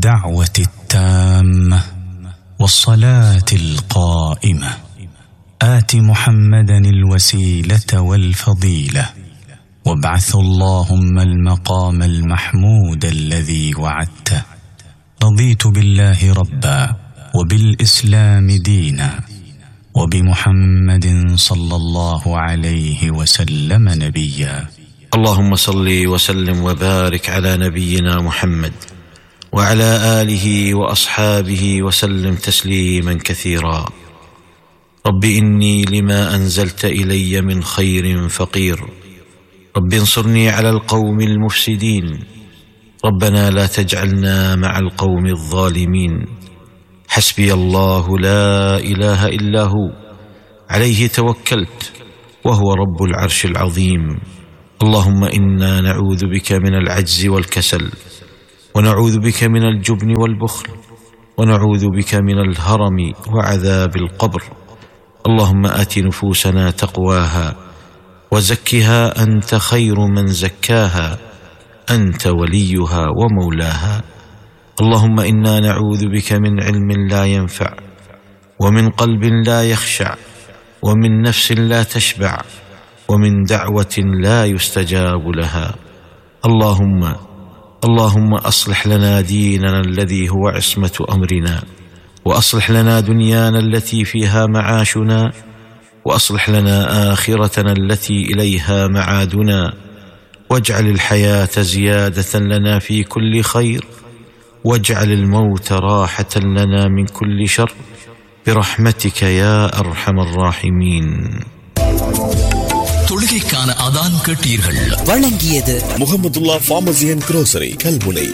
الدعوه التامه والصلاه القائمه ات محمدا الوسيله والفضيله وابعث اللهم المقام المحمود الذي وعدته رضيت بالله ربا وبالاسلام دينا وبمحمد صلى الله عليه وسلم نبيا اللهم صل وسلم وبارك على نبينا محمد وعلى اله واصحابه وسلم تسليما كثيرا رب اني لما انزلت الي من خير فقير رب انصرني على القوم المفسدين ربنا لا تجعلنا مع القوم الظالمين حسبي الله لا اله الا هو عليه توكلت وهو رب العرش العظيم اللهم انا نعوذ بك من العجز والكسل ونعوذ بك من الجبن والبخل ونعوذ بك من الهرم وعذاب القبر اللهم ات نفوسنا تقواها وزكها انت خير من زكاها انت وليها ومولاها اللهم انا نعوذ بك من علم لا ينفع ومن قلب لا يخشع ومن نفس لا تشبع ومن دعوه لا يستجاب لها اللهم اللهم اصلح لنا ديننا الذي هو عصمه امرنا واصلح لنا دنيانا التي فيها معاشنا واصلح لنا اخرتنا التي اليها معادنا واجعل الحياه زياده لنا في كل خير واجعل الموت راحه لنا من كل شر برحمتك يا ارحم الراحمين தொழுகைக்கான அதான் கேட்டீர்கள் வழங்கியது Mohamedulla pharmacy and grocery Kalmunai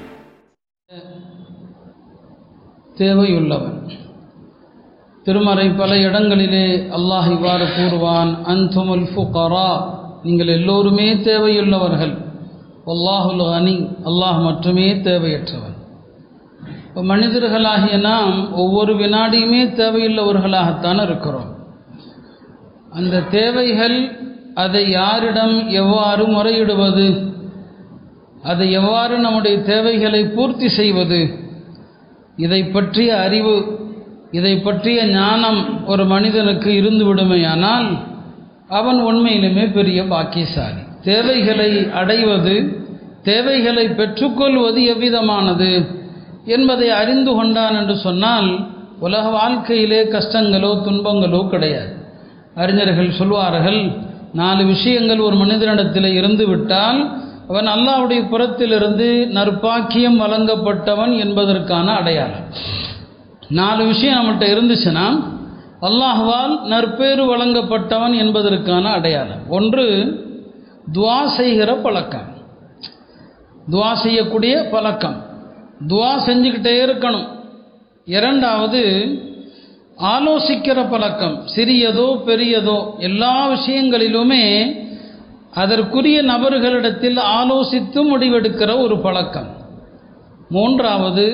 தேவையுள்ளவன் திருமறை பல இடங்களிலே அல்லாஹ் இவ்வாறு கூறுவான் அன்துமுல் ஃபுகரா நீங்கள் எல்லோருமே தேவையுள்ளவர்கள் அல்லாஹுல் அனி அல்லாஹ் மட்டுமே தேவையற்றவன் இப்போ மனிதர்களாகிய நாம் ஒவ்வொரு வினாடியுமே தேவையுள்ளவர்களாகத்தான் இருக்கிறோம் அந்த தேவைகள் அதை யாரிடம் எவ்வாறு முறையிடுவது அதை எவ்வாறு நம்முடைய தேவைகளை பூர்த்தி செய்வது இதை பற்றிய அறிவு இதை பற்றிய ஞானம் ஒரு மனிதனுக்கு இருந்து விடுமையானால் அவன் உண்மையிலுமே பெரிய பாக்கியசாலி தேவைகளை அடைவது தேவைகளை பெற்றுக்கொள்வது எவ்விதமானது என்பதை அறிந்து கொண்டான் என்று சொன்னால் உலக வாழ்க்கையிலே கஷ்டங்களோ துன்பங்களோ கிடையாது அறிஞர்கள் சொல்வார்கள் நாலு விஷயங்கள் ஒரு மனிதனிடத்தில் இருந்து விட்டால் அவன் அல்லாவுடைய புறத்திலிருந்து நற்பாக்கியம் வழங்கப்பட்டவன் என்பதற்கான அடையாளம் நாலு விஷயம் நம்மகிட்ட இருந்துச்சுன்னா அல்லாஹ்வால் நற்பேறு வழங்கப்பட்டவன் என்பதற்கான அடையாளம் ஒன்று துவா செய்கிற பழக்கம் துவா செய்யக்கூடிய பழக்கம் துவா செஞ்சுக்கிட்டே இருக்கணும் இரண்டாவது ஆலோசிக்கிற பழக்கம் சிறியதோ பெரியதோ எல்லா விஷயங்களிலுமே அதற்குரிய நபர்களிடத்தில் ஆலோசித்து முடிவெடுக்கிற ஒரு பழக்கம் மூன்றாவது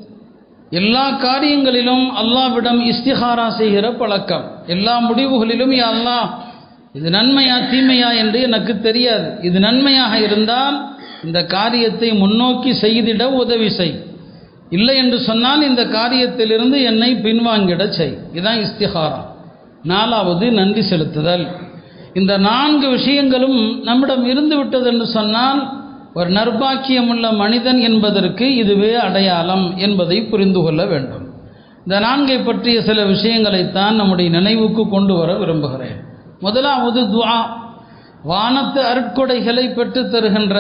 எல்லா காரியங்களிலும் அல்லாவிடம் இஸ்திஹாரா செய்கிற பழக்கம் எல்லா முடிவுகளிலும் யா அல்லாஹ் இது நன்மையா தீமையா என்று எனக்கு தெரியாது இது நன்மையாக இருந்தால் இந்த காரியத்தை முன்னோக்கி செய்திட உதவி செய் இல்லை என்று சொன்னால் இந்த காரியத்திலிருந்து என்னை பின்வாங்கிட செய் இதுதான் இஸ்திஹாரா நாலாவது நன்றி செலுத்துதல் இந்த நான்கு விஷயங்களும் நம்மிடம் இருந்து விட்டது என்று சொன்னால் ஒரு நர்பாக்கியமுள்ள மனிதன் என்பதற்கு இதுவே அடையாளம் என்பதை புரிந்து கொள்ள வேண்டும் இந்த நான்கை பற்றிய சில விஷயங்களைத்தான் நம்முடைய நினைவுக்கு கொண்டு வர விரும்புகிறேன் முதலாவது துஆ வானத்து அருட்கொடைகளை பெற்றுத் தருகின்ற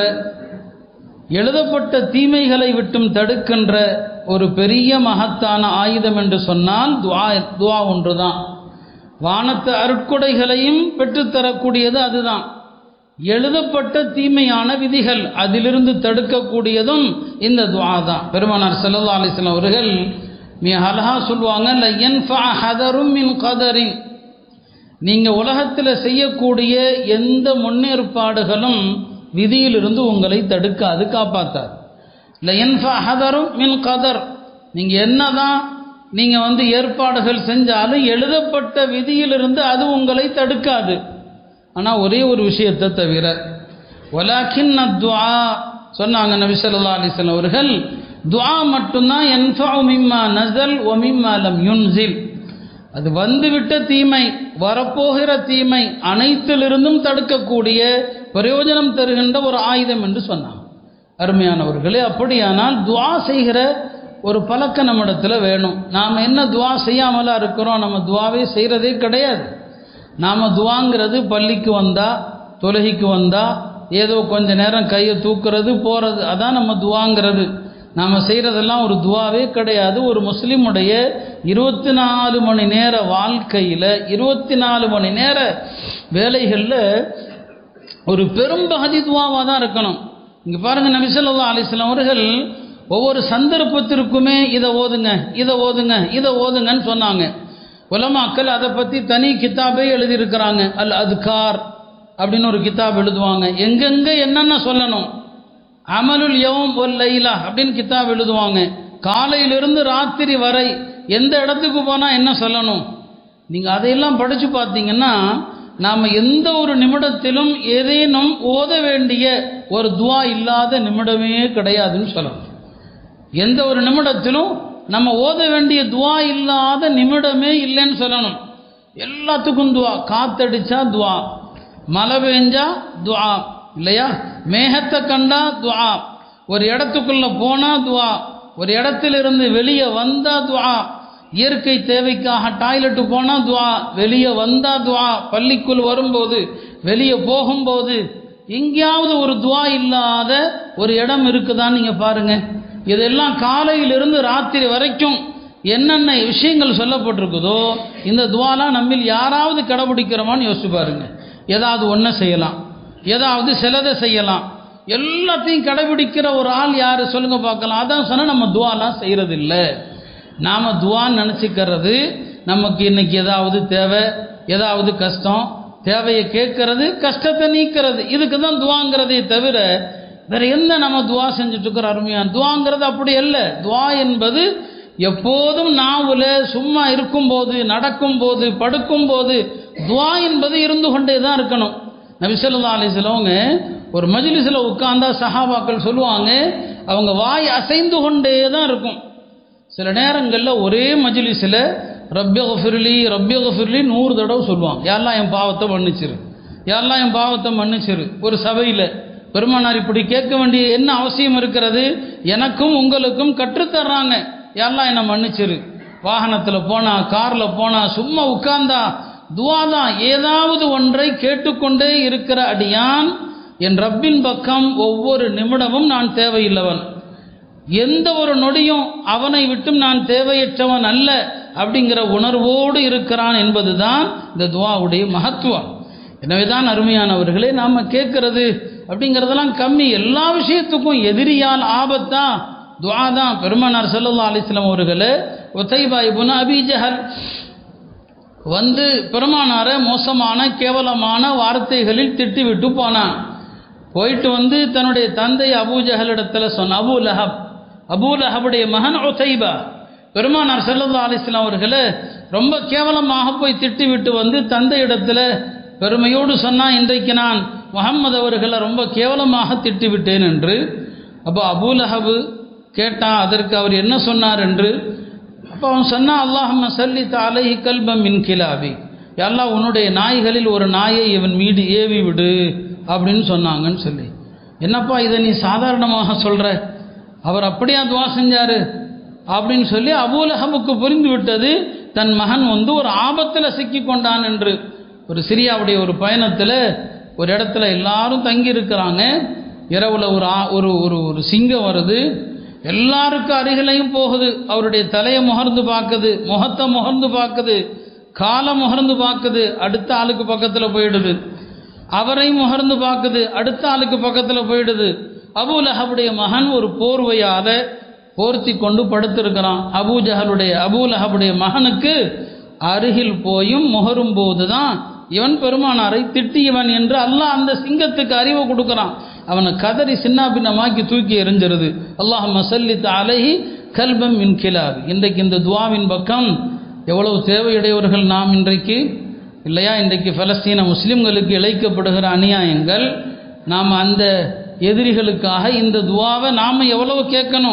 எழுதப்பட்ட தீமைகளை விட்டும் தடுக்கின்ற ஒரு பெரிய மகத்தான ஆயுதம் என்று சொன்னால் துவா துவா ஒன்றுதான் வானத்து அருட்கொடைகளையும் பெற்றுத்தரக்கூடியது அதுதான் எழுதப்பட்ட தீமையான விதிகள் அதிலிருந்து தடுக்கக்கூடியதும் இந்த துவா தான் பெருமானார் சல்லா அலிஸ்லாம் அவர்கள் மிக அழகா சொல்லுவாங்க லயன் ஹதரும் மின் கதரின் நீங்கள் உலகத்தில் செய்யக்கூடிய எந்த முன்னேற்பாடுகளும் விதியிலிருந்து உங்களை தடுக்காது காப்பாத்தாது லயன் ஹதரும் மின் கதர் நீங்கள் என்னதான் நீங்கள் வந்து ஏற்பாடுகள் செஞ்சாலும் எழுதப்பட்ட விதியிலிருந்து அது உங்களை தடுக்காது ஆனால் ஒரே ஒரு விஷயத்தை தவிர ஒலாக்கின் துவா சொன்னாங்க நபி ஸல்லல்லாஹு அலைஹி வஸல்லம் அவர்கள் துஆ மட்டும்தான் என்ஃபஉ மிம்மா நஸல் ஒ மிம்மா லம் யுன்சில் அது வந்துவிட்ட தீமை வரப்போகிற தீமை அனைத்திலிருந்தும் தடுக்கக்கூடிய பிரயோஜனம் தருகின்ற ஒரு ஆயுதம் என்று சொன்னான் அருமையானவர்களே அப்படியானால் துஆ செய்கிற ஒரு பழக்கம் நம்மிடத்தில் வேணும் நாம் என்ன துஆ செய்யாமலா இருக்கிறோம் நம்ம துஆவே செய்கிறதே கிடையாது நாம் துவாங்கிறது பள்ளிக்கு வந்தா தொழுகைக்கு வந்தா ஏதோ கொஞ்ச நேரம் கையை தூக்குறது போகிறது அதான் நம்ம துவாங்கிறது நாம் செய்கிறதெல்லாம் ஒரு துவாவே கிடையாது ஒரு முஸ்லீமுடைய இருபத்தி நாலு மணி நேர வாழ்க்கையில் இருபத்தி நாலு மணி நேர வேலைகளில் ஒரு பெரும்பகுதி துவாவாக தான் இருக்கணும் இங்கே பாருங்கள் நபிசல்லா அலிஸ்லாம் அவர்கள் ஒவ்வொரு சந்தர்ப்பத்திற்குமே இதை ஓதுங்க இதை ஓதுங்க இதை ஓதுங்கன்னு சொன்னாங்க உலமாக்கள் அதை பற்றி தனி கித்தாபே எழுதியிருக்கிறாங்க அல் அதுகார் அப்படின்னு ஒரு கித்தாப் எழுதுவாங்க எங்கெங்கே என்னென்ன சொல்லணும் அமலுல் யவம் ஒல் லைலா அப்படின்னு கித்தாப் எழுதுவாங்க காலையிலிருந்து ராத்திரி வரை எந்த இடத்துக்கு போனால் என்ன சொல்லணும் நீங்கள் அதையெல்லாம் படித்து பார்த்தீங்கன்னா நாம் எந்த ஒரு நிமிடத்திலும் ஏதேனும் ஓத வேண்டிய ஒரு துவா இல்லாத நிமிடமே கிடையாதுன்னு சொல்லணும் எந்த ஒரு நிமிடத்திலும் நம்ம ஓத வேண்டிய துவா இல்லாத நிமிடமே இல்லைன்னு சொல்லணும் எல்லாத்துக்கும் துவா காத்தடிச்சா துவா மழை பெஞ்சா துவா இல்லையா மேகத்தை கண்டா துவா ஒரு இடத்துக்குள்ள போனா துவா ஒரு இடத்திலிருந்து வெளியே வந்தா துவா இயற்கை தேவைக்காக டாய்லெட்டு போனால் துவா வெளியே வந்தா துவா பள்ளிக்குள் வரும்போது வெளியே போகும்போது எங்கேயாவது ஒரு துவா இல்லாத ஒரு இடம் இருக்குதான்னு நீங்கள் பாருங்க இதெல்லாம் காலையிலிருந்து ராத்திரி வரைக்கும் என்னென்ன விஷயங்கள் சொல்லப்பட்டிருக்குதோ இந்த துவாலாம் நம்மில் யாராவது கடைபிடிக்கிறோமான்னு யோசிச்சு பாருங்க ஏதாவது ஒன்றை செய்யலாம் ஏதாவது சிலதை செய்யலாம் எல்லாத்தையும் கடைபிடிக்கிற ஒரு ஆள் யார் சொல்லுங்க பார்க்கலாம் அதான் சொன்னால் நம்ம துவாலாம் செய்கிறது இல்லை நாம் துவான்னு நினச்சிக்கிறது நமக்கு இன்னைக்கு ஏதாவது தேவை ஏதாவது கஷ்டம் தேவையை கேட்கறது கஷ்டத்தை நீக்கிறது இதுக்கு தான் துவாங்கிறதே தவிர வேற என்ன நம்ம துவா செஞ்சுட்டு இருக்கிற அருமையான துவாங்கிறது அப்படி அல்ல துவா என்பது எப்போதும் நாவில் சும்மா இருக்கும்போது நடக்கும்போது படுக்கும்போது துவா என்பது இருந்து கொண்டே தான் இருக்கணும் நபிசல்லா அலிஸ்லவங்க ஒரு மஜ்லிஸில் உட்கார்ந்தா சஹாபாக்கள் சொல்லுவாங்க அவங்க வாய் அசைந்து கொண்டே தான் இருக்கும் சில நேரங்களில் ஒரே மஜ்லிஸில் ரப்ய கஃபிர்லி ரப்ய கஃபிர்லி நூறு தடவை சொல்லுவாங்க யாரெல்லாம் என் பாவத்தை மன்னிச்சிரு யாரெல்லாம் என் பாவத்தை மன்னிச்சிரு ஒரு சபையில் பெருமானார் இப்படி கேட்க வேண்டிய என்ன அவசியம் இருக்கிறது எனக்கும் உங்களுக்கும் கற்றுத்தர்றாங்க யாரெல்லாம் என்னை மன்னிச்சிரு வாகனத்தில் போனா காரில் போனா சும்மா உட்கார்ந்தா துவா தான் ஏதாவது ஒன்றை கேட்டுக்கொண்டே இருக்கிற அடியான் என் ரப்பின் பக்கம் ஒவ்வொரு நிமிடமும் நான் தேவையில்லவன் எந்த ஒரு நொடியும் அவனை விட்டும் நான் தேவையற்றவன் அல்ல அப்படிங்கிற உணர்வோடு இருக்கிறான் என்பதுதான் இந்த துவாவுடைய மகத்துவம் எனவே தான் அருமையானவர்களே நாம் கேட்கறது அப்படிங்கிறதெல்லாம் கம்மி எல்லா விஷயத்துக்கும் எதிரியால் ஆபத்தா துவா தான் பெருமானார் சல்லா அலிஸ்லாம் அவர்களே ஒத்தைபாய் புன அபிஜஹல் வந்து பெருமானார மோசமான கேவலமான வார்த்தைகளில் திட்டிவிட்டு போனான் போயிட்டு வந்து தன்னுடைய தந்தை அபூஜஹலிடத்தில் சொன்ன அபு லஹப் அபூ லஹபுடைய மகன் ஒசைபா பெருமானார் செல்லல்லா அலிஸ்லாம் அவர்களை ரொம்ப கேவலமாக போய் திட்டிவிட்டு வந்து தந்தை இடத்துல பெருமையோடு சொன்னால் இன்றைக்கு நான் முகம்மது அவர்களை ரொம்ப கேவலமாக திட்டிவிட்டேன் என்று அப்போ அபூலஹபு கேட்டான் அதற்கு அவர் என்ன சொன்னார் என்று அப்போ அவன் சொன்னான் அல்லாஹம்ம சல்லி தாலஹி கல்பம் மின் கிலாபி எல்லாம் உன்னுடைய நாய்களில் ஒரு நாயை இவன் மீது ஏவி விடு அப்படின்னு சொன்னாங்கன்னு சொல்லி என்னப்பா இதை நீ சாதாரணமாக சொல்கிற அவர் அப்படியா துவா செஞ்சார் அப்படின்னு சொல்லி அபூலஹபுக்கு புரிந்து விட்டது தன் மகன் வந்து ஒரு ஆபத்தில் சிக்கி கொண்டான் என்று ஒரு சிரியாவுடைய ஒரு பயணத்தில் ஒரு இடத்துல எல்லாரும் தங்கி இருக்கிறாங்க இரவில் ஒரு ஒரு ஒரு ஒரு சிங்கம் வருது எல்லாருக்கும் அருகிலையும் போகுது அவருடைய தலையை முகர்ந்து பார்க்குது முகத்தை முகர்ந்து பார்க்குது காலை முகர்ந்து பார்க்குது அடுத்த ஆளுக்கு பக்கத்தில் போயிடுது அவரையும் முகர்ந்து பார்க்குது அடுத்த ஆளுக்கு பக்கத்தில் போயிடுது அபூலஹபுடைய மகன் ஒரு போர்வையால் போர்த்தி கொண்டு படுத்திருக்கிறான் அபூஜஹலுடைய அபூலஹபுடைய மகனுக்கு அருகில் போயும் முகரும் போது தான் இவன் பெருமானாரை திட்டியவன் என்று அல்லாஹ் அந்த சிங்கத்துக்கு அறிவை கொடுக்குறான் அவனை கதறி சின்னாபின்னமாக்கி தூக்கி எறிஞ்சிருது அல்லாஹ் மசல்லித் அலஹி கல்பம் மின் கிலாப் இன்றைக்கு இந்த துவாவின் பக்கம் எவ்வளவு தேவையுடையவர்கள் நாம் இன்றைக்கு இல்லையா இன்றைக்கு பலஸ்தீன முஸ்லிம்களுக்கு இழைக்கப்படுகிற அநியாயங்கள் நாம் அந்த எதிரிகளுக்காக இந்த துவாவை நாம் எவ்வளவு கேட்கணும்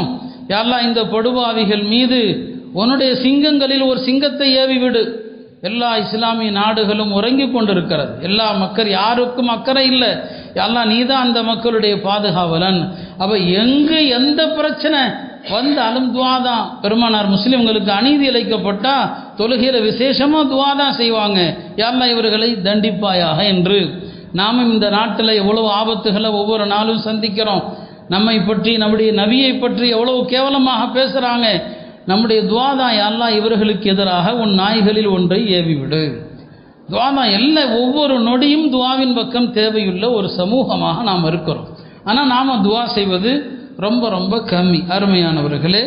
யாரெல்லாம் இந்த படுபாவிகள் மீது உன்னுடைய சிங்கங்களில் ஒரு சிங்கத்தை ஏவி விடு எல்லா இஸ்லாமிய நாடுகளும் உறங்கி கொண்டிருக்கிறது எல்லா மக்கள் யாருக்கும் அக்கறை இல்லை எல்லாம் நீ தான் அந்த மக்களுடைய பாதுகாவலன் அப்போ எங்கு எந்த பிரச்சனை வந்தாலும் துவா தான் பெருமானார் முஸ்லிம்களுக்கு அநீதி இழைக்கப்பட்டா தொழுகையில் விசேஷமாக துவா தான் செய்வாங்க யாரெல்லாம் இவர்களை தண்டிப்பாயாக என்று நாமும் இந்த நாட்டில் எவ்வளவு ஆபத்துகளை ஒவ்வொரு நாளும் சந்திக்கிறோம் நம்மை பற்றி நம்முடைய நபியை பற்றி எவ்வளவு கேவலமாக பேசுகிறாங்க நம்முடைய துவாதான் எல்லாம் இவர்களுக்கு எதிராக உன் நாய்களில் ஒன்றை ஏவிவிடு துவாதான் எல்லா ஒவ்வொரு நொடியும் துவாவின் பக்கம் தேவையுள்ள ஒரு சமூகமாக நாம் இருக்கிறோம் ஆனால் நாம் துவா செய்வது ரொம்ப ரொம்ப கம்மி அருமையானவர்களே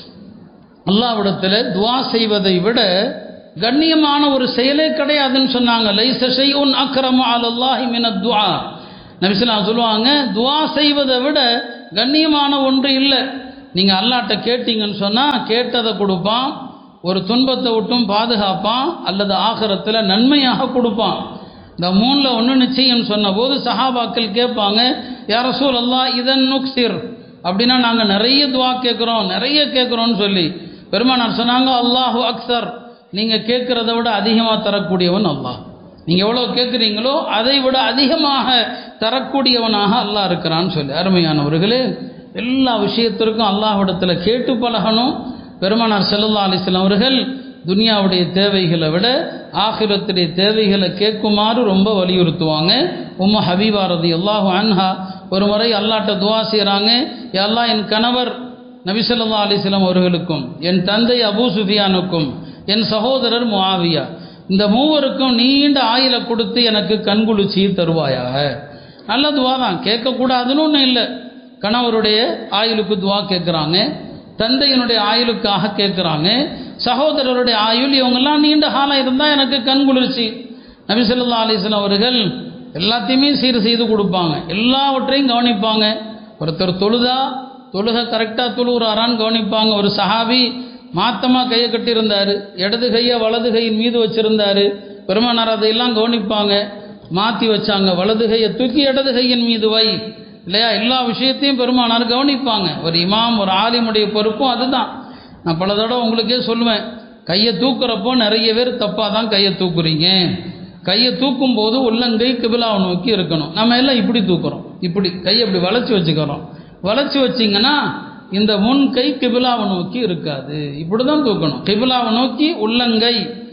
அல்லாவிடத்தில் துவா செய்வதை விட கண்ணியமான ஒரு செயலே கிடையாதுன்னு சொன்னாங்க லைச ஷைஉன் அக்ரம அலல்லாஹி மின துஆ நபிஸ்லாம் சொல்லுவாங்க துவா செய்வதை விட கண்ணியமான ஒன்று இல்லை நீங்கள் அல்லாட்ட கேட்டீங்கன்னு சொன்னால் கேட்டதை கொடுப்பான் ஒரு துன்பத்தை விட்டும் பாதுகாப்பான் அல்லது ஆகரத்தில் நன்மையாக கொடுப்பான் இந்த மூணில் ஒன்று நிச்சயம் சொன்னபோது சஹாபாக்கள் கேட்பாங்க யார சூழ் அல்லா இதன் நுக்சிர் அப்படின்னா நாங்கள் நிறைய துவா கேட்குறோம் நிறைய கேட்குறோன்னு சொல்லி பெருமானார் சொன்னாங்க அல்லாஹு அக்சர் நீங்கள் கேட்குறத விட அதிகமாக தரக்கூடியவன் அல்லாஹ் நீங்கள் எவ்வளோ கேட்குறீங்களோ அதை விட அதிகமாக தரக்கூடியவனாக அல்லாஹ் இருக்கிறான்னு சொல்லி அருமையானவர்களே எல்லா விஷயத்திற்கும் அல்லாஹ்விடத்தில் கேட்டு பழகணும் பெருமானார் செல்லல்லா அலிஸ்லாம் அவர்கள் துனியாவுடைய தேவைகளை விட ஆகிரத்துடைய தேவைகளை கேட்குமாறு ரொம்ப வலியுறுத்துவாங்க உம்ம ஹபீபா ரதி அல்லாஹு அன்ஹா ஒரு முறை அல்லாட்ட துவா செய்கிறாங்க எல்லாம் என் கணவர் நபிசல்லா அலிஸ்லாம் அவர்களுக்கும் என் தந்தை அபூ சுஃபியானுக்கும் என் சகோதரர் முஆவியா இந்த மூவருக்கும் நீண்ட ஆயிலை கொடுத்து எனக்கு கண்குளிச்சி தருவாயாக நல்ல துவா தான் கேட்கக்கூடாதுன்னு ஒன்றும் இல்லை கணவருடைய ஆயுளுக்கு துவா கேட்குறாங்க தந்தையினுடைய ஆயுளுக்காக கேட்குறாங்க சகோதரருடைய ஆயுள் இவங்கெல்லாம் நீண்ட காலம் இருந்தால் எனக்கு கண் குளிர்ச்சி நபி ஸல்லல்லாஹு அலைஹி வஸல்லம் அவர்கள் எல்லாத்தையுமே சீர் செய்து கொடுப்பாங்க எல்லாவற்றையும் கவனிப்பாங்க ஒருத்தர் தொழுதா தொழுகை கரெக்டாக தொழுகிறாரான்னு கவனிப்பாங்க ஒரு சஹாபி மாத்தமாக கையை கட்டியிருந்தார் இடது கையை வலது கையின் மீது வச்சிருந்தாரு பெருமானார் அதையெல்லாம் கவனிப்பாங்க மாற்றி வச்சாங்க வலது கையை தூக்கி இடது கையின் மீது வை இல்லையா எல்லா விஷயத்தையும் பெருமானார் கவனிப்பாங்க ஒரு இமாம் ஒரு ஆலிமுடைய பொறுப்பும் அதுதான் நான் பல தடவை உங்களுக்கே சொல்லுவேன் கையை தூக்குறப்போ நிறைய பேர் தப்பாக தான் கையை தூக்குறீங்க கையை தூக்கும் போது உள்ளங்கை கிபிலாவை நோக்கி இருக்கணும் நம்ம எல்லாம் இப்படி தூக்குறோம் இப்படி கையை இப்படி வளைச்சி வச்சுக்கிறோம் வளைச்சி வச்சிங்கன்னா இந்த முன் கை கிபிலாவை நோக்கி இருக்காது இப்படி தான் தூக்கணும் கிபிலாவை நோக்கி உள்ளங்கை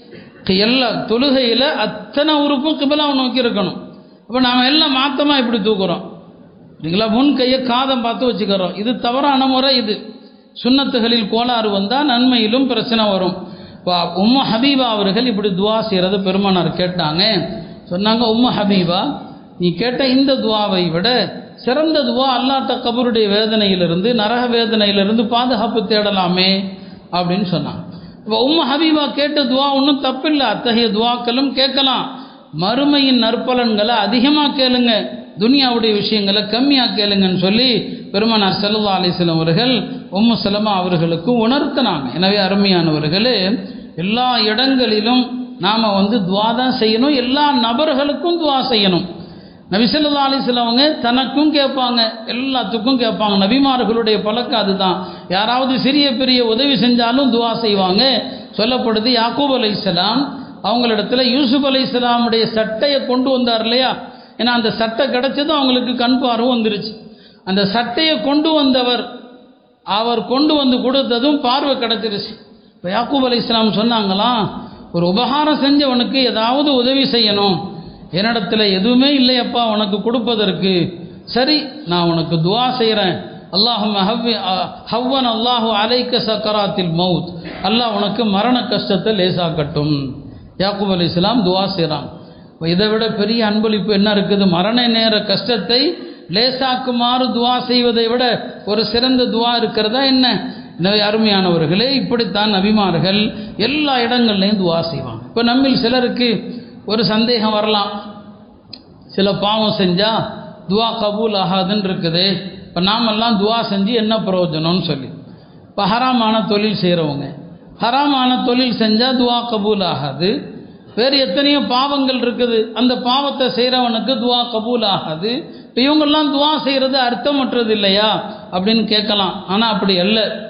எல்லா தொழுகையில் அத்தனை உறுப்பும் கிபிலாவை நோக்கி இருக்கணும் அப்போ நாம் எல்லாம் மாத்தமாக இப்படி தூக்குறோம் இல்லைங்களா முன் கையை காதம் பார்த்து வச்சுக்கிறோம் இது தவறான முறை இது சுண்ணத்துகளில் கோளாறு வந்தால் நன்மையிலும் பிரச்சனை வரும் இப்போ உம்ம ஹபீபா அவர்கள் இப்படி துவா செய்கிறத பெருமானார் கேட்டாங்க சொன்னாங்க உம்ம ஹபீபா நீ கேட்ட இந்த துவாவை விட சிறந்த துவா அல்லாட்ட கபருடைய வேதனையிலிருந்து நரக வேதனையிலிருந்து பாதுகாப்பு தேடலாமே அப்படின்னு சொன்னாங்க இப்போ உம்ம ஹபீபா கேட்ட துவா ஒன்றும் தப்பில்லை அத்தகைய துவாக்களும் கேட்கலாம் மறுமையின் நற்பலன்களை அதிகமாக கேளுங்க துனியாவுடைய விஷயங்களை கம்மியாக கேளுங்கன்னு சொல்லி பெருமானார் செல்லா அலிஸ்லம் அவர்கள் உம்மு சலமா அவர்களுக்கு உணர்த்தினாங்க எனவே அருமையானவர்களே எல்லா இடங்களிலும் நாம் வந்து துவா தான் செய்யணும் எல்லா நபர்களுக்கும் துவா செய்யணும் நபிசல்லா அலிஸ்லாம் அவங்க தனக்கும் கேட்பாங்க எல்லாத்துக்கும் கேட்பாங்க நபிமார்களுடைய பழக்கம் அதுதான் யாராவது சிறிய பெரிய உதவி செஞ்சாலும் துவா செய்வாங்க சொல்லப்படுது யாக்கூப் அலைசலாம் அவங்களிடத்துல யூசுப் அலைசலாமுடைய சட்டையை கொண்டு வந்தார் இல்லையா ஏன்னா அந்த சட்டை கிடைச்சதும் அவங்களுக்கு கண் பார்வை வந்துருச்சு அந்த சட்டையை கொண்டு வந்தவர் அவர் கொண்டு வந்து கொடுத்ததும் பார்வை கிடைச்சிருச்சு இப்போ யாக்கூப் அலி இஸ்லாம் சொன்னாங்களாம் ஒரு உபகாரம் செஞ்சவனுக்கு ஏதாவது உதவி செய்யணும் என்னிடத்துல எதுவுமே இல்லையப்பா உனக்கு கொடுப்பதற்கு சரி நான் உனக்கு துவா செய்கிறேன் அல்லாஹும் ஹவ்வன் அல்லாஹு அலைக்க சக்கராத்தில் மவுத் அல்லாஹ் உனக்கு மரண கஷ்டத்தை லேசாக்கட்டும் யாக்கூப் அலி இஸ்லாம் துவா செய்கிறான் இப்போ இதை விட பெரிய அன்பளிப்பு என்ன இருக்குது மரண நேர கஷ்டத்தை லேசாக்குமாறு துவா செய்வதை விட ஒரு சிறந்த துவா இருக்கிறதா என்ன எனவே அருமையானவர்களே இப்படித்தான் நபிமார்கள் எல்லா இடங்கள்லையும் துவா செய்வாங்க இப்போ நம்மில் சிலருக்கு ஒரு சந்தேகம் வரலாம் சில பாவம் செஞ்சால் துவா கபூல் ஆகாதுன்னு இருக்குது இப்போ நாமெல்லாம் துவா செஞ்சு என்ன பிரயோஜனம்னு சொல்லி இப்போ ஹராமான தொழில் செய்கிறவங்க ஹராமான தொழில் செஞ்சால் துவா கபூல் ஆகாது வேறு எத்தனையோ பாவங்கள் இருக்குது அந்த பாவத்தை செய்கிறவனுக்கு துவா கபூல் ஆகாது இப்போ இவங்கெல்லாம் துவா செய்கிறது அர்த்தமற்றது இல்லையா அப்படின்னு கேட்கலாம் ஆனால் அப்படி அல்ல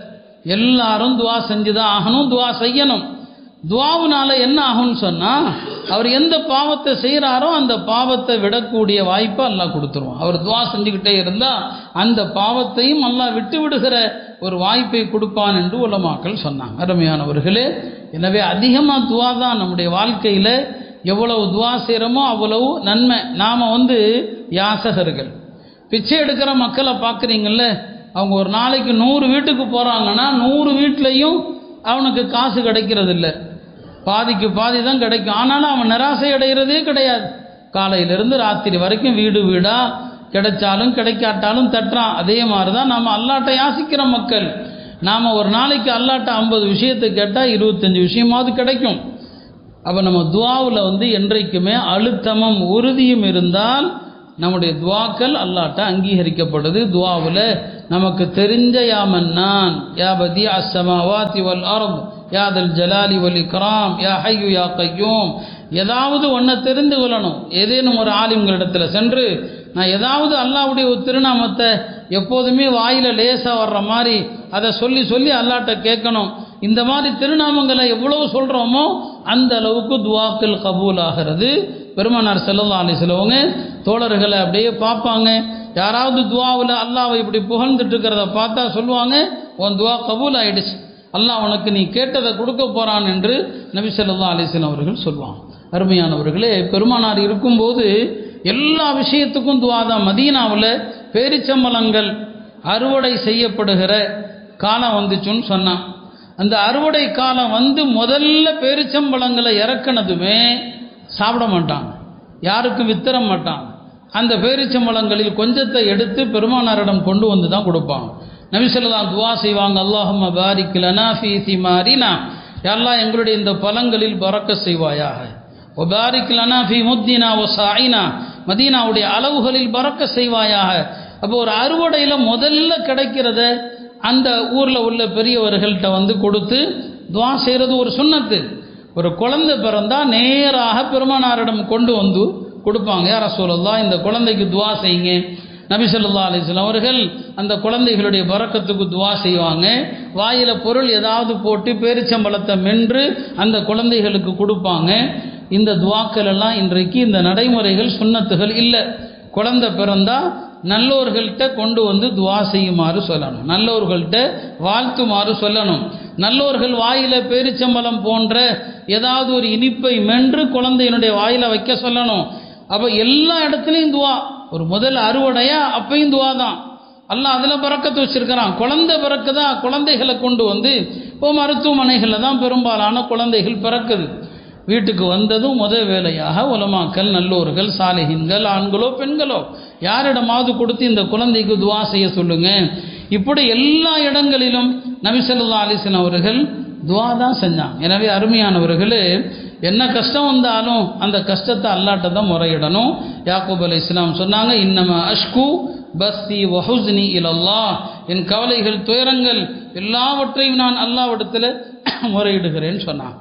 எல்லாரும் துவா செஞ்சுதான் ஆகணும் துவா செய்யணும் துவாவுனால என்ன ஆகும்னு சொன்னால் அவர் எந்த பாவத்தை செய்கிறாரோ அந்த பாவத்தை விடக்கூடிய வாய்ப்பை அல்லாஹ் கொடுத்துருவான் அவர் துவா செஞ்சுக்கிட்டே இருந்தால் அந்த பாவத்தையும் அல்லாஹ் விட்டு விடுகிற ஒரு வாய்ப்பை கொடுப்பான் என்று உலமாக்கள் சொன்னாங்க அருமையானவர்களே எனவே அதிகமாக துவா தான் நம்முடைய வாழ்க்கையில் எவ்வளவு துவா செய்கிறோமோ அவ்வளவு நன்மை நாம் வந்து யாசகர்கள் பிச்சை எடுக்கிற மக்களை பார்க்குறீங்கல்ல அவங்க ஒரு நாளைக்கு நூறு வீட்டுக்கு போகிறாங்கன்னா நூறு வீட்லேயும் அவனுக்கு காசு கிடைக்கிறது இல்லை பாதிக்கு பாதி தான் கிடைக்கும் ஆனாலும் அவன் நிராசை அடைகிறதே கிடையாது காலையிலிருந்து ராத்திரி வரைக்கும் வீடு வீடாக கிடைச்சாலும் கிடைக்காட்டாலும் தட்டுறான் அதே மாதிரி தான் நாம் அல்லாட்டை யாசிக்கிற மக்கள் நாம் ஒரு நாளைக்கு அல்லாட்ட ஐம்பது விஷயத்தை கேட்டால் இருபத்தஞ்சி விஷயமாவது கிடைக்கும் அப்போ நம்ம துவாவில் வந்து என்றைக்குமே அழுத்தமும் உறுதியும் இருந்தால் நம்முடைய துவாக்கள் அல்லாட்ட அங்கீகரிக்கப்படுது துவாவில் நமக்கு தெரிஞ்ச யாமன்னான் யா பதி அஸ்ஸமாவாத்தி வல் அர்த் யாதல் ஜலாலி வல் இக்ராம் யா ஹையு யா கையூம் ஏதாவது ஒன்றை தெரிந்து கொள்ளணும் ஏதேனும் ஒரு ஆலிம்களிடத்தில் சென்று நான் ஏதாவது அல்லாவுடைய ஒரு திருநாமத்தை எப்போதுமே வாயில் லேசாக வர்ற மாதிரி அதை சொல்லி சொல்லி அல்லாட்ட கேட்கணும் இந்த மாதிரி திருநாமங்களை எவ்வளவு சொல்கிறோமோ அந்த அளவுக்கு துவாக்கள் கபூல் ஆகிறது பெருமானார் செல்லல்லா அலி சிலவங்க தோழர்களை அப்படியே பார்ப்பாங்க யாராவது துவாவில் அல்லாவை இப்படி புகழ்ந்துட்டு இருக்கிறத பார்த்தா சொல்லுவாங்க உன் துவா கபூல் ஆயிடுச்சு அல்லாஹ் உனக்கு நீ கேட்டதை கொடுக்க போறான் என்று நபி ஸல்லல்லாஹு அலைஹி வஸல்லம் அவர்கள் சொல்லுவாங்க அருமையானவர்களே பெருமானார் இருக்கும்போது எல்லா விஷயத்துக்கும் துவா தான் மதீனாவில் பேரிச்சம்பளங்கள் அறுவடை செய்யப்படுகிற காலம் வந்துச்சுன்னு சொன்னான் அந்த அறுவடை காலம் வந்து முதல்ல பேரிச்சம்பழங்களை இறக்குனதுமே சாப்பிட மாட்டாங்க யாருக்கும் வித்தர மாட்டாங்க அந்த பேரிச்சம்பழங்களில் கொஞ்சத்தை எடுத்து பெருமானாரிடம் கொண்டு வந்து தான் கொடுப்பாங்க நபிசல்லாம் துவா செய்வாங்க அல்லாஹம்ம பாரிக் லனா ஃபீ சிமாரினா எல்லாம் எங்களுடைய இந்த பழங்களில் பறக்க செய்வாயாக ஒபாரிக் லனா ஃபி முத்தினா ஒ சாயினா மதீனாவுடைய அளவுகளில் பறக்க செய்வாயாக அப்போ ஒரு அறுவடையில் முதல்ல கிடைக்கிறத அந்த ஊரில் உள்ள பெரியவர்கள்ட்ட வந்து கொடுத்து துவா செய்கிறது ஒரு சுண்ணத்து ஒரு குழந்தை பிறந்தா நேராக பெருமானாரிடம் கொண்டு வந்து கொடுப்பாங்க யார சொல்லலாம் இந்த குழந்தைக்கு துவா செய்யுங்க நபி சொல்லா அலிஸ்லாம் அவர்கள் அந்த குழந்தைகளுடைய பறக்கத்துக்கு துவா செய்வாங்க வாயில் பொருள் ஏதாவது போட்டு பேரிச்சம்பழத்தை மென்று அந்த குழந்தைகளுக்கு கொடுப்பாங்க இந்த துவாக்கள் எல்லாம் இன்றைக்கு இந்த நடைமுறைகள் சுண்ணத்துகள் இல்லை குழந்தை பிறந்தா நல்லோர்கள்ட்ட கொண்டு வந்து துவா செய்யுமாறு சொல்லணும் நல்லோர்கள்ட்ட வாழ்த்துமாறு சொல்லணும் நல்லோர்கள் வாயில பேரிச்சம்பழம் போன்ற ஏதாவது ஒரு இனிப்பை மென்று குழந்தையினுடைய வாயில வைக்க சொல்லணும் அப்போ எல்லா இடத்துலையும் துவா ஒரு முதல் அறுவடையா அப்பையும் துவா தான் அல்லாஹ் அதில் பறக்கத்து வச்சிருக்கிறான் குழந்தை பிறக்குதா குழந்தைகளை கொண்டு வந்து இப்போ மருத்துவமனைகளில் தான் பெரும்பாலான குழந்தைகள் பிறக்குது வீட்டுக்கு வந்ததும் முதல் வேலையாக உலமாக்கல் நல்லோர்கள் சாலிஹின்கள் ஆண்களோ பெண்களோ யாரிடமாவது கொடுத்து இந்த குழந்தைக்கு துவா செய்ய சொல்லுங்க இப்படி எல்லா இடங்களிலும் நபிசல்லா அலிசன் அவர்கள் துவா தான் செஞ்சாங்க எனவே அருமையானவர்களே என்ன கஷ்டம் வந்தாலும் அந்த கஷ்டத்தை அல்லாட்ட தான் முறையிடணும் யாக்கூப் அலி இஸ்லாம் சொன்னாங்க இன்னம அஷ்கு பஸ்தி வஹுஸ்னி இலல்லா என் கவலைகள் துயரங்கள் எல்லாவற்றையும் நான் அல்லாவிடத்தில் முறையிடுகிறேன்னு சொன்னாங்க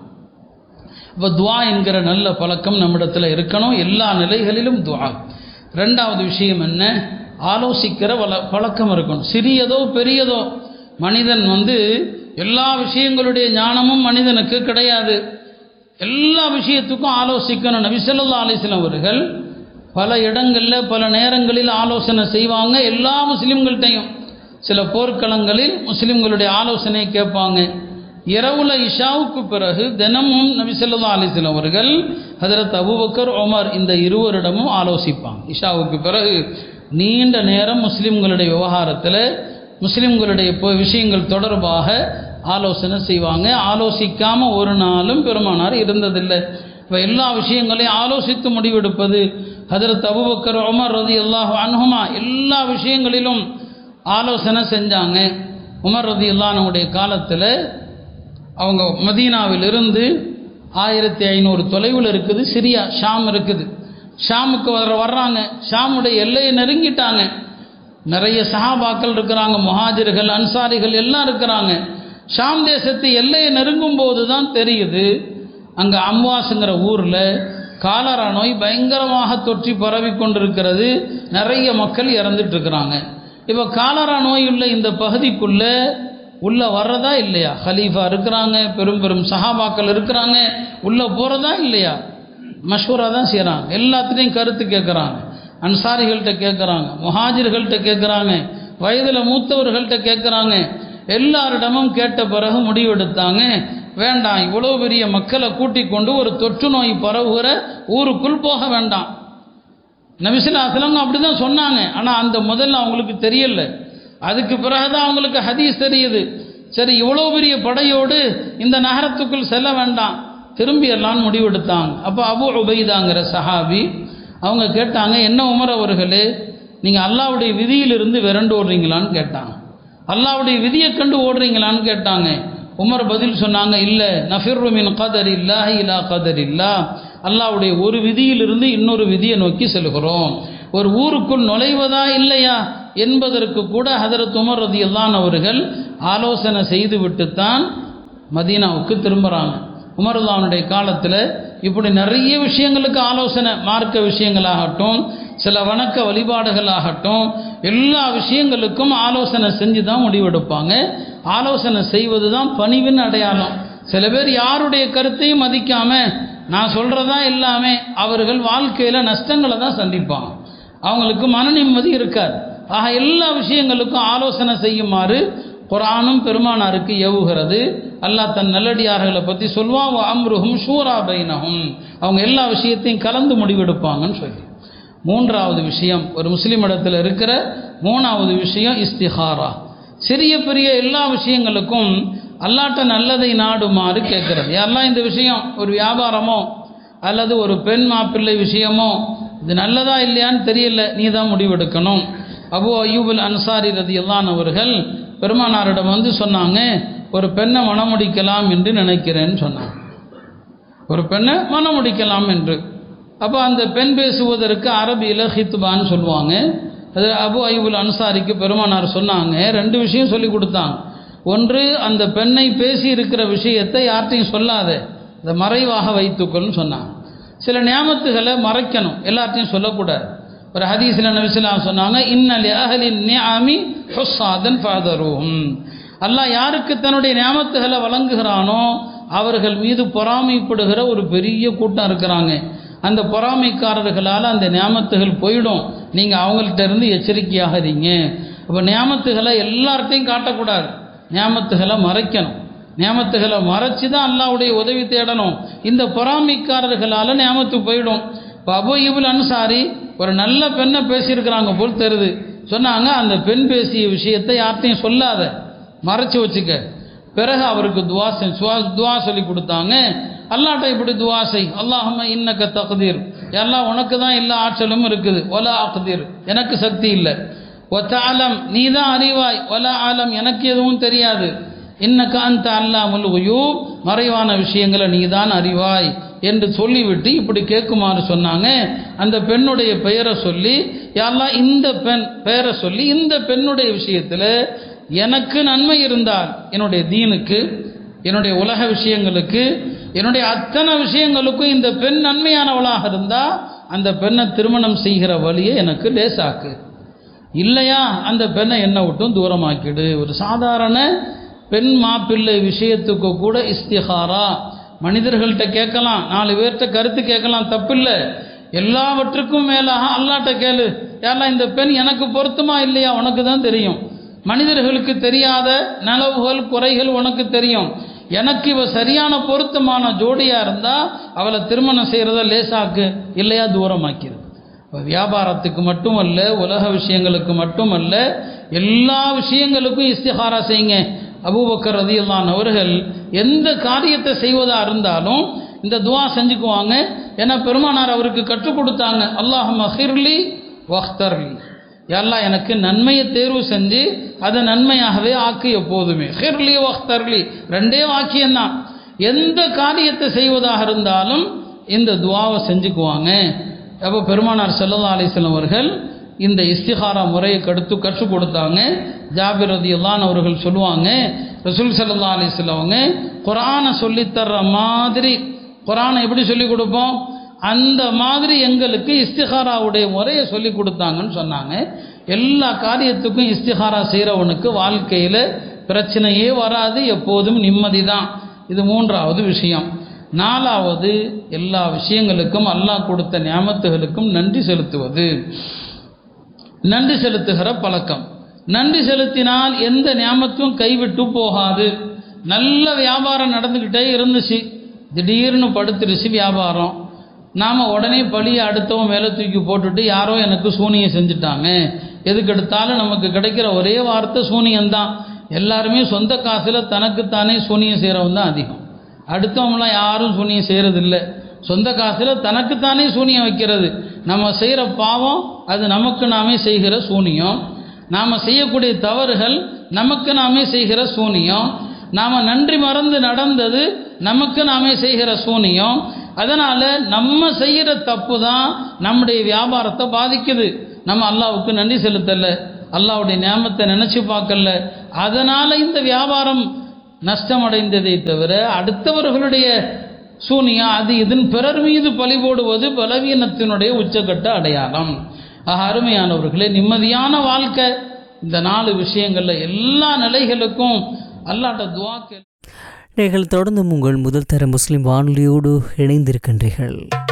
இப்போ துவா என்கிற நல்ல பழக்கம் நம்மிடத்தில் இருக்கணும் எல்லா நிலைகளிலும் துவா ரெண்டாவது விஷயம் என்ன ஆலோசிக்கிற வள பழக்கம் இருக்கணும் சிறியதோ பெரியதோ மனிதன் வந்து எல்லா விஷயங்களுடைய ஞானமும் மனிதனுக்கு கிடையாது எல்லா விஷயத்துக்கும் ஆலோசிக்கணும் நபிசல்லா அலிஸ்லாம் அவர்கள் பல இடங்களில் பல நேரங்களில் ஆலோசனை செய்வாங்க எல்லா முஸ்லீம்கள்ட்டையும் சில போர்க்களங்களில் முஸ்லீம்களுடைய ஆலோசனை கேட்பாங்க இரவுல இஷாவுக்கு பிறகு தினமும் நபிசல்லா அலிஸ்லாம் அவர்கள் ஹதரத் அபுபக்கர் ஒமர் இந்த இருவரிடமும் ஆலோசிப்பாங்க இஷாவுக்கு பிறகு நீண்ட நேரம் முஸ்லீம்களுடைய விவகாரத்தில் முஸ்லீம்களுடைய இப்போ விஷயங்கள் தொடர்பாக ஆலோசனை செய்வாங்க ஆலோசிக்காம ஒரு நாளும் பெருமானார் இருந்ததில்லை இப்போ எல்லா விஷயங்களையும் ஆலோசித்து முடிவெடுப்பது ஹதரத் அபுபக்கர் உமர் ரதி அல்லாஹ் அன்ஹுமா எல்லா விஷயங்களிலும் ஆலோசனை செஞ்சாங்க உமர் ரதி அல்லானுடைய காலத்தில் அவங்க மதீனாவிலிருந்து ஆயிரத்தி ஐநூறு தொலைவில் இருக்குது சிரியா ஷாம் இருக்குது ஷாமுக்கு வர வர்றாங்க ஷாமுடைய எல்லையை நெருங்கிட்டாங்க நிறைய சஹாபாக்கள் இருக்கிறாங்க முஹாஜிர்கள் அன்சாரிகள் எல்லாம் இருக்கிறாங்க ஷாம் தேசத்து எல்லையை நெருங்கும் போது தான் தெரியுது அங்கே அம்வாஸுங்கிற ஊரில் காலரா நோய் பயங்கரமாக தொற்றி பரவி கொண்டிருக்கிறது நிறைய மக்கள் இறந்துட்டு இருக்கிறாங்க இப்போ காலரா நோய் உள்ள இந்த பகுதிக்குள்ள உள்ள வர்றதா இல்லையா ஹலீஃபா இருக்கிறாங்க பெரும் பெரும் சஹாபாக்கள் இருக்கிறாங்க உள்ள போறதா இல்லையா மஷூரா தான் செய்கிறாங்க எல்லாத்துலேயும் கருத்து கேட்குறாங்க அன்சாரிகள்கிட்ட கேட்குறாங்க முஹாஜிர்கள்ட்ட கேட்குறாங்க வயதில் மூத்தவர்கள்ட்ட கேட்குறாங்க எல்லாரிடமும் கேட்ட பிறகு முடிவெடுத்தாங்க வேண்டாம் இவ்வளோ பெரிய மக்களை கூட்டிக் கொண்டு ஒரு தொற்று நோய் பரவுகிற ஊருக்குள் போக வேண்டாம் நபிசிலாசலங்க அப்படி தான் சொன்னாங்க ஆனால் அந்த முதல்ல அவங்களுக்கு தெரியல அதுக்கு பிறகுதான் அவங்களுக்கு ஹதீஸ் தெரியுது சரி இவ்வளோ பெரிய படையோடு இந்த நகரத்துக்குள் செல்ல வேண்டாம் திரும்பி எல்லாம் முடிவெடுத்தாங்க அப்போ அபு உபைதாங்கிற சஹாபி அவங்க கேட்டாங்க என்ன உமர் அவர்களே நீங்கள் அல்லாவுடைய விதியிலிருந்து விரண்டு ஓடுறீங்களான்னு கேட்டாங்க அல்லாவுடைய விதியை கண்டு ஓடுறீங்களான்னு கேட்டாங்க உமர் பதில் சொன்னாங்க இல்லை நஃபிர்ரு மின் கதர் இல்லா இலா கதர் இல்லா அல்லாவுடைய ஒரு விதியிலிருந்து இன்னொரு விதியை நோக்கி செல்கிறோம் ஒரு ஊருக்குள் நுழைவதா இல்லையா என்பதற்கு கூட ஹதரத் உமர் ரதியல்லான் அவர்கள் ஆலோசனை செய்துவிட்டுத்தான் மதீனாவுக்கு திரும்புகிறாங்க உமருல்லானுடைய காலத்தில் இப்படி நிறைய விஷயங்களுக்கு ஆலோசனை மார்க்க விஷயங்களாகட்டும் சில வணக்க வழிபாடுகளாகட்டும் எல்லா விஷயங்களுக்கும் ஆலோசனை செஞ்சு தான் முடிவெடுப்பாங்க ஆலோசனை செய்வது தான் பணிவின் அடையாளம் சில பேர் யாருடைய கருத்தையும் மதிக்காம நான் சொல்றதா எல்லாமே அவர்கள் வாழ்க்கையில் நஷ்டங்களை தான் சந்திப்பாங்க அவங்களுக்கு மன நிம்மதி இருக்காது ஆக எல்லா விஷயங்களுக்கும் ஆலோசனை செய்யுமாறு குரானும் பெருமானாருக்கு ஏவுகிறது அல்லாஹ் தன் நல்லடியார்களை பற்றி சொல்வான் அம்ருஹும் ஷூரா பைனஹும் அவங்க எல்லா விஷயத்தையும் கலந்து முடிவெடுப்பாங்கன்னு சொல்லி மூன்றாவது விஷயம் ஒரு முஸ்லீம் இடத்துல இருக்கிற மூணாவது விஷயம் இஸ்திஹாரா சிறிய பெரிய எல்லா விஷயங்களுக்கும் அல்லாட்ட நல்லதை நாடுமாறு கேட்கறது யாரெல்லாம் இந்த விஷயம் ஒரு வியாபாரமோ அல்லது ஒரு பெண் மாப்பிள்ளை விஷயமோ இது நல்லதா இல்லையான்னு தெரியல நீ தான் முடிவெடுக்கணும் அபு அய்யூபுல் அன்சாரி ரதி அவர்கள் பெருமானாரிடம் வந்து சொன்னாங்க ஒரு பெண்ணை மணமுடிக்கலாம் என்று நினைக்கிறேன்னு சொன்னாங்க ஒரு பெண்ணை மணமுடிக்கலாம் என்று அப்போ அந்த பெண் பேசுவதற்கு அரபியில் ஹித்பான்னு சொல்லுவாங்க அது அபு ஐபுல் அன்சாரிக்கு பெருமானார் சொன்னாங்க ரெண்டு விஷயம் சொல்லி கொடுத்தாங்க ஒன்று அந்த பெண்ணை பேசி இருக்கிற விஷயத்தை யார்ட்டையும் சொல்லாத அதை மறைவாக வைத்துக்கொள்னு சொன்னாங்க சில நியாமத்துகளை மறைக்கணும் எல்லார்ட்டையும் சொல்லக்கூடாது ஒரு ஹதீஸில் நபிசுலாம் சொன்னாங்க இன்னலி அஹலின் நியாமி ஹுசாதன் ஃபாதரும் அல்லாஹ் யாருக்கு தன்னுடைய நியாமத்துகளை வழங்குகிறானோ அவர்கள் மீது பொறாமைப்படுகிற ஒரு பெரிய கூட்டம் இருக்கிறாங்க அந்த பொறாமைக்காரர்களால் அந்த நியாமத்துகள் போயிடும் நீங்கள் அவங்கள்ட்ட இருந்து எச்சரிக்கையாக இருங்க அப்போ நியாமத்துகளை எல்லார்ட்டையும் காட்டக்கூடாது நியாமத்துகளை மறைக்கணும் நியாமத்துகளை மறைச்சு தான் அல்லாவுடைய உதவி தேடணும் இந்த பொறாமைக்காரர்களால் நியாமத்து போயிடும் இப்போ அபு இபுல் அன்சாரி ஒரு நல்ல பெண்ணை பேசியிருக்கிறாங்க போல் தெரியுது சொன்னாங்க அந்த பெண் பேசிய விஷயத்தை யார்ட்டையும் சொல்லாத மறைச்சு வச்சுக்க பிறகு அவருக்கு துவா செய் சுவா துவா சொல்லி கொடுத்தாங்க அல்லாட்ட இப்படி துவா செய் அல்லாஹம்ம இன்னக்க தகுதீர் எல்லாம் உனக்கு தான் எல்லா ஆற்றலும் இருக்குது ஒல அக்தீர் எனக்கு சக்தி இல்லை ஒத்த ஆலம் நீ தான் அறிவாய் ஒல ஆலம் எனக்கு எதுவும் தெரியாது இன்னக்க அந்த அல்லாமுல் உயூப் மறைவான விஷயங்களை நீ தான் அறிவாய் என்று சொல்லிவிட்டு இப்படி கேட்குமாறு சொன்னாங்க அந்த பெண்ணுடைய பெயரை சொல்லி யாரெல்லாம் இந்த பெண் பெயரை சொல்லி இந்த பெண்ணுடைய விஷயத்தில் எனக்கு நன்மை இருந்தால் என்னுடைய தீனுக்கு என்னுடைய உலக விஷயங்களுக்கு என்னுடைய அத்தனை விஷயங்களுக்கும் இந்த பெண் நன்மையானவளாக இருந்தால் அந்த பெண்ணை திருமணம் செய்கிற வழியை எனக்கு லேசாக்கு இல்லையா அந்த பெண்ணை என்னை விட்டும் தூரமாக்கிடு ஒரு சாதாரண பெண் மாப்பிள்ளை விஷயத்துக்கு கூட இஸ்திஹாரா மனிதர்கள்ட்ட கேட்கலாம் நாலு பேர்கிட்ட கருத்து கேட்கலாம் தப்பில்லை எல்லாவற்றுக்கும் மேலாக அல்லாட்ட கேளு யாரெல்லாம் இந்த பெண் எனக்கு பொருத்தமா இல்லையா உனக்கு தான் தெரியும் மனிதர்களுக்கு தெரியாத நலவுகள் குறைகள் உனக்கு தெரியும் எனக்கு இவ சரியான பொருத்தமான ஜோடியா இருந்தா அவளை திருமணம் செய்யறத லேசாக்கு இல்லையா தூரமாக்கிரு வியாபாரத்துக்கு மட்டுமல்ல உலக விஷயங்களுக்கு மட்டுமல்ல எல்லா விஷயங்களுக்கும் இஸ்திஹாரா செய்யுங்க அபூபக்கர் ரதியல்லான் அவர்கள் எந்த காரியத்தை செய்வதா இருந்தாலும் இந்த துவா செஞ்சுக்குவாங்க ஏன்னா பெருமானார் அவருக்கு கற்றுக் கொடுத்தாங்க அல்லாஹ் மஹிர்லி வஹ்தர்லி எல்லாம் எனக்கு நன்மையை தேர்வு செஞ்சு அதை நன்மையாகவே ஆக்கு எப்போதுமே ஹிர்லி வஹ்தர்லி ரெண்டே வாக்கியம்தான் எந்த காரியத்தை செய்வதாக இருந்தாலும் இந்த துவாவை செஞ்சுக்குவாங்க அப்போ பெருமானார் செல்லல்லா அலிஸ்லாம் அவர்கள் இந்த இஸ்திஹாரா முறையை கடுத்து கற்றுக் கொடுத்தாங்க ஜாபிர் ரதி அல்லான் அவர்கள் சொல்லுவாங்க ரசூல் சல்லா அலிஸ்லாம் அவங்க குரானை சொல்லித்தர்ற மாதிரி குரானை எப்படி சொல்லி கொடுப்போம் அந்த மாதிரி எங்களுக்கு இஸ்திஹாராவுடைய முறையை சொல்லி கொடுத்தாங்கன்னு சொன்னாங்க எல்லா காரியத்துக்கும் இஸ்திஹாரா செய்கிறவனுக்கு வாழ்க்கையில் பிரச்சனையே வராது எப்போதும் நிம்மதி தான் இது மூன்றாவது விஷயம் நாலாவது எல்லா விஷயங்களுக்கும் அல்லாஹ் கொடுத்த ஞாபகத்துகளுக்கும் நன்றி செலுத்துவது நன்றி செலுத்துகிற பழக்கம் நன்றி செலுத்தினால் எந்த ஞாபகத்தும் கைவிட்டு போகாது நல்ல வியாபாரம் நடந்துக்கிட்டே இருந்துச்சு திடீர்னு படுத்துருச்சு வியாபாரம் நாம் உடனே பழியை அடுத்தவன் மேலே தூக்கி போட்டுட்டு யாரோ எனக்கு சூனியம் செஞ்சுட்டாங்க எதுக்கு எடுத்தாலும் நமக்கு கிடைக்கிற ஒரே வார்த்தை சூனியம்தான் எல்லாருமே சொந்த காசில் தனக்குத்தானே சூனியம் செய்கிறவன் தான் அதிகம் அடுத்தவங்களாம் யாரும் சூனியம் செய்கிறதில்ல சொந்த காசில் தனக்குத்தானே சூனியம் வைக்கிறது நம்ம செய்கிற பாவம் அது நமக்கு நாமே செய்கிற சூனியம் நாம் செய்யக்கூடிய தவறுகள் நமக்கு நாமே செய்கிற சூனியம் நாம் நன்றி மறந்து நடந்தது நமக்கு நாமே செய்கிற சூனியம் அதனால் நம்ம செய்கிற தப்பு தான் நம்முடைய வியாபாரத்தை பாதிக்குது நம்ம அல்லாவுக்கு நன்றி செலுத்தலை அல்லாவுடைய ஞாபகத்தை நினச்சி பார்க்கல அதனால் இந்த வியாபாரம் நஷ்டமடைந்ததை தவிர அடுத்தவர்களுடைய சூனியம் அது இதன் பிறர் மீது பழி போடுவது பலவீனத்தினுடைய உச்சக்கட்ட அடையாளம் ஆக அருமையானவர்களே நிம்மதியான வாழ்க்கை இந்த நாலு விஷயங்களில் எல்லா நிலைகளுக்கும் அல்லாட்ட துவா கேள் நீங்கள் தொடர்ந்து உங்கள் முதல் தர முஸ்லிம் வானொலியோடு இணைந்திருக்கின்றீர்கள்